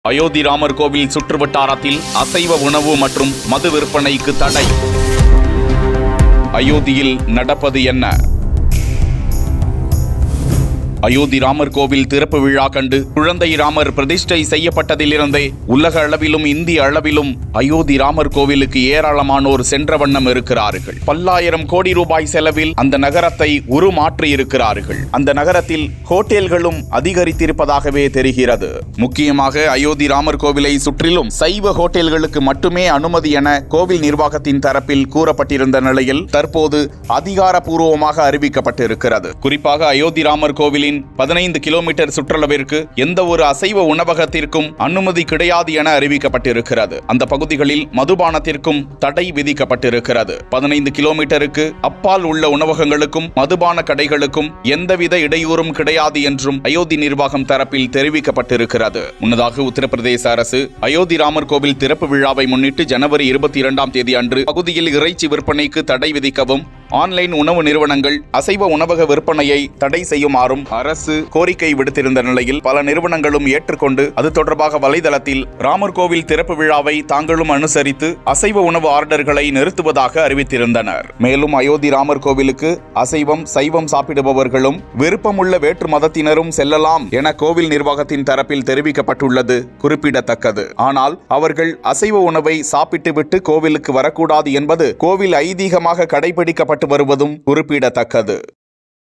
அயோத்தி ராமர் கோவில் சுற்றுவட்டாரத்தில் அசைவ உணவு மற்றும் மது விற்பனைக்கு தடை அயோத்தியில் நடப்பது என்ன அயோத்தி ராமர் கோவில் திறப்பு விழா கண்டு குழந்தை ராமர் பிரதிஷ்டை செய்யப்பட்டதிலிருந்தே உலக அளவிலும் இந்திய அளவிலும் அயோத்தி ராமர் கோவிலுக்கு ஏராளமானோர் சென்ற வண்ணம் இருக்கிறார்கள் பல்லாயிரம் கோடி ரூபாய் செலவில் அந்த நகரத்தை உருமாற்றி இருக்கிறார்கள் அந்த நகரத்தில் ஹோட்டல்களும் அதிகரித்திருப்பதாகவே தெரிகிறது முக்கியமாக அயோத்தி ராமர் கோவிலை சுற்றிலும் சைவ ஹோட்டல்களுக்கு மட்டுமே அனுமதி என கோவில் நிர்வாகத்தின் தரப்பில் கூறப்பட்டிருந்த நிலையில் தற்போது அதிகாரப்பூர்வமாக அறிவிக்கப்பட்டிருக்கிறது குறிப்பாக அயோத்தி ராமர் கோவிலின் பதினைந்து கிலோமீட்டர் சுற்றளவிற்கு எந்த ஒரு அசைவ உணவகத்திற்கும் அனுமதி கிடையாது என அறிவிக்கப்பட்டிருக்கிறது அந்த பகுதிகளில் மதுபானத்திற்கும் தடை விதிக்கப்பட்டிருக்கிறது பதினைந்து கிலோமீட்டருக்கு அப்பால் உள்ள உணவகங்களுக்கும் மதுபான கடைகளுக்கும் எந்தவித இடையூறும் கிடையாது என்றும் அயோத்தி நிர்வாகம் தரப்பில் தெரிவிக்கப்பட்டிருக்கிறது முன்னதாக உத்தரப்பிரதேச அரசு அயோத்தி ராமர் கோவில் திறப்பு விழாவை முன்னிட்டு ஜனவரி இருபத்தி இரண்டாம் தேதி அன்று பகுதியில் இறைச்சி விற்பனைக்கு தடை விதிக்கவும் ஆன்லைன் உணவு நிறுவனங்கள் அசைவ உணவக விற்பனையை தடை செய்யுமாறும் அரசு கோரிக்கை விடுத்திருந்த நிலையில் பல நிறுவனங்களும் ஏற்றுக்கொண்டு அது தொடர்பாக வலைதளத்தில் ராமர் கோவில் திறப்பு விழாவை தாங்களும் அனுசரித்து அசைவ உணவு ஆர்டர்களை நிறுத்துவதாக அறிவித்திருந்தனர் மேலும் அயோத்தி ராமர் கோவிலுக்கு அசைவம் சைவம் சாப்பிடுபவர்களும் விருப்பமுள்ள வேற்று மதத்தினரும் செல்லலாம் என கோவில் நிர்வாகத்தின் தரப்பில் தெரிவிக்கப்பட்டுள்ளது குறிப்பிடத்தக்கது ஆனால் அவர்கள் அசைவ உணவை சாப்பிட்டுவிட்டு கோவிலுக்கு வரக்கூடாது என்பது கோவில் ஐதீகமாக கடைபிடிக்கப்பட்டு வருவதும் குறிப்பிடத்தக்கது